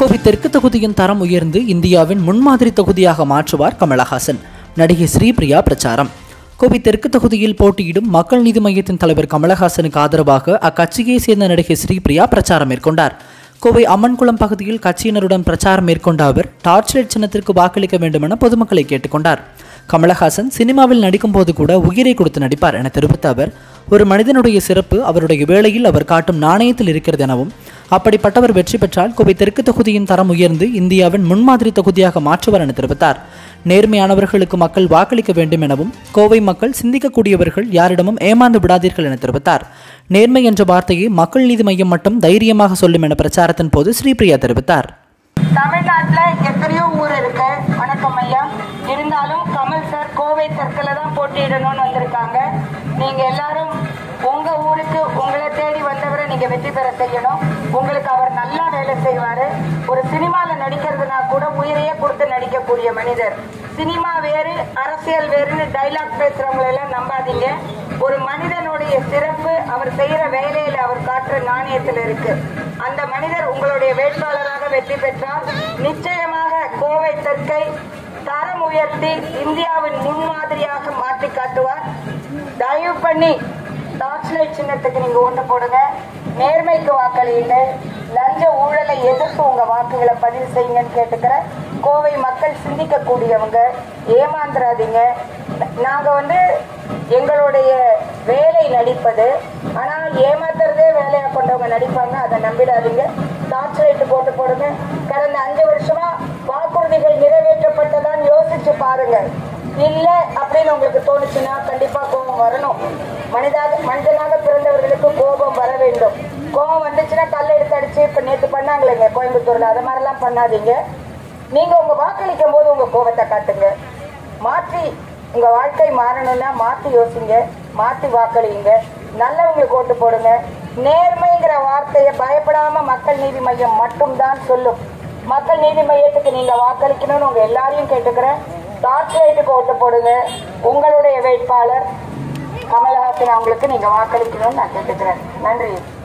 கோவை தெற்கு தொகுதியின் தரம் உயர்ந்து இந்தியாவின் முன்மாதிரி தொகுதியாக மாற்றுவார் கமலஹாசன் நடிகை ஸ்ரீபிரியா பிரச்சாரம் கோவை தெற்கு தொகுதியில் போட்டியிடும் மக்கள் நீதி மையத்தின் தலைவர் கமலஹாசனுக்கு ஆதரவாக அக்கட்சியை சேர்ந்த நடிகை ஸ்ரீபிரியா பிரச்சாரம் மேற்கொண்டார் கோவை அம்மன்குளம் பகுதியில் கட்சியினருடன் பிரச்சாரம் மேற்கொண்ட அவர் டார்ச் லைட் சின்னத்திற்கு வாக்களிக்க வேண்டுமென பொதுமக்களை கேட்டுக்கொண்டார் கமலஹாசன் சினிமாவில் நடிக்கும்போது கூட உயிரை கொடுத்து நடிப்பார் என தெரிவித்த அவர் ஒரு மனிதனுடைய சிறப்பு அவருடைய வேளையில் அவர் காட்டும் நாணயத்தில் இருக்கிறது எனவும் அப்படிப்பட்டவர் வெற்றி பெற்றால் கோவை தெற்கு தொகுதியின் தரம் உயர்ந்து இந்தியாவின் முன்மாதிரி தொகுதியாக மாற்றுவார் என தெரிவித்தார் நேர்மையானவர்களுக்கு மக்கள் வாக்களிக்க வேண்டும் எனவும் கோவை மக்கள் சிந்திக்கக்கூடியவர்கள் யாரிடமும் ஏமாந்து விடாதீர்கள் என தெரிவித்தார் நேர்மை என்ற வார்த்தையை மக்கள் நீதி மையம் மட்டும் தைரியமாக சொல்லும் என பிரச்சாரத்தின் போது ஸ்ரீபிரியா தெரிவித்தார் தமிழ்நாட்டுல எத்தனையோ ஊர் இருக்கு வணக்கம் ஐயா இருந்தாலும் கமல் சார் கோவை தெற்குல தான் போட்டியிடணும்னு வந்திருக்காங்க நீங்க எல்லாரும் உங்க ஊருக்கு உங்களை தேடி வந்தவரை நீங்க வெற்றி பெற செய்யணும் உங்களுக்கு அவர் நல்லா வேலை செய்வாரு ஒரு சினிமால நடிக்கிறதுனா கூட உயிரையே கொடுத்து நடிக்கக்கூடிய மனிதர் சினிமா வேறு அரசியல் வேறுன்னு டைலாக் பேசுறவங்களை எல்லாம் நம்பாதீங்க ஒரு மனிதனுடைய சிறப்பு அவர் செய்யற வேலையில அவர் காட்டுற நாணயத்தில் இருக்கு அந்த மனிதர் உங்களுடைய வேட்பாளராக வெற்றி பெற்றால் நிச்சயமாக கோவை தெற்கை தரம் உயர்த்தி இந்தியாவின் முன்மாதிரியாக மாற்றி காட்டுவார் தயவு பண்ணி டார்ச் லைட் சின்னத்துக்கு நீங்க ஓட்டு போடுங்க நேர்மைக்கு வாக்களியுங்க லஞ்ச ஊழலை எதிர்த்து உங்க வாக்குகளை பதிவு செய்யுங்கன்னு கேட்டுக்கிறேன் கோவை மக்கள் சிந்திக்கக்கூடியவங்க ஏமாந்துடாதீங்க நாங்க வந்து எங்களுடைய வேலை நடிப்பது ஆனால் ஏமாத்துறதே வேலையா கொண்டவங்க நடிப்பாங்க அதை நம்பிடாதீங்க டார்ச் லைட் போட்டு போடுங்க கடந்த அஞ்சு வருஷமா வாக்குறுதிகள் நிறைவேற்றப்பட்டதான் யோசிச்சு பாருங்க இல்ல அப்படின்னு உங்களுக்கு தோணுச்சுன்னா கண்டிப்பா கோபம் வரணும் மனிதாக மனிதனாக பிறந்தவர்களுக்கு கோபம் வர வேண்டும் கோபம் வந்துச்சுன்னா கல்லை எடுத்து அடிச்சு இப்ப நேத்து பண்ணாங்களேங்க கோயம்புத்தூர்ல அது மாதிரிலாம் பண்ணாதீங்க நீங்க உங்க வாக்களிக்கும் போது உங்க கோபத்தை காட்டுங்க மாற்றி உங்க வாழ்க்கை மாறணும்னா மாத்தி யோசிங்க மாத்தி வாக்களியுங்க நல்லவங்களுக்கு ஓட்டு போடுங்க நேர்மைங்கிற வார்த்தையை பயப்படாம மக்கள் நீதி மையம் மட்டும்தான் சொல்லும் மக்கள் நீதி மையத்துக்கு நீங்க வாக்களிக்கணும்னு உங்க எல்லாரையும் கேட்டுக்கிறேன் டார்ச் லைட்டுக்கு ஓட்டு போடுங்க உங்களுடைய வேட்பாளர் கமலஹாசன் அவங்களுக்கு நீங்க வாக்களிக்கணும்னு நான் கேட்டுக்கிறேன் நன்றி